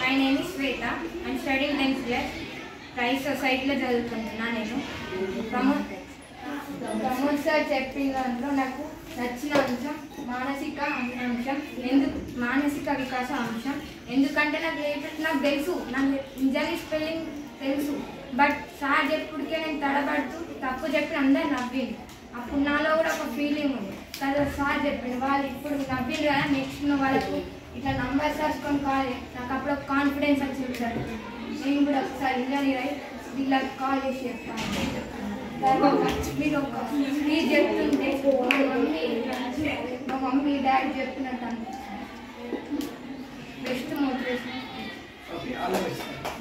my name is Shweta and study tenth class రైస్ సొసైటీలో చదువుకుంటున్నా నేను ప్రమోద్ ప్రమోద్ సార్ చెప్పిన దాంట్లో నాకు నచ్చిన అంశం మానసిక అంశం ఎందుకు మానసిక వికాస అంశం ఎందుకంటే నాకు లేటెస్ట్ నాకు తెలుసు నాకు నిజాన్ని స్పెల్లింగ్ తెలుసు బట్ సార్ చెప్పుడికే నేను తడబడుతూ తప్పు చెప్పి అందరు నవ్వింది అప్పుడు నాలో కూడా ఒక ఫీలింగ్ ఉంది తర్వాత సార్ చెప్పింది వాళ్ళు ఇప్పుడు నవ్వింది కదా నెక్స్ట్ వాళ్ళకు ఇట్లా నంబర్స్ రాసుకొని కాల్ నాకు అప్పుడు ఒక కాన్ఫిడెన్స్ వచ్చింది సార్ నేను కూడా ఒకసారి ఇంజనీర్ అయి వీళ్ళకి కాల్ చేసి చెప్తాను తర్వాత మీరు ఒక స్పీచ్ చెప్తుంటే మా మమ్మీ మా మమ్మీ డాడీ చెప్పినట్టు best motivation okay all the best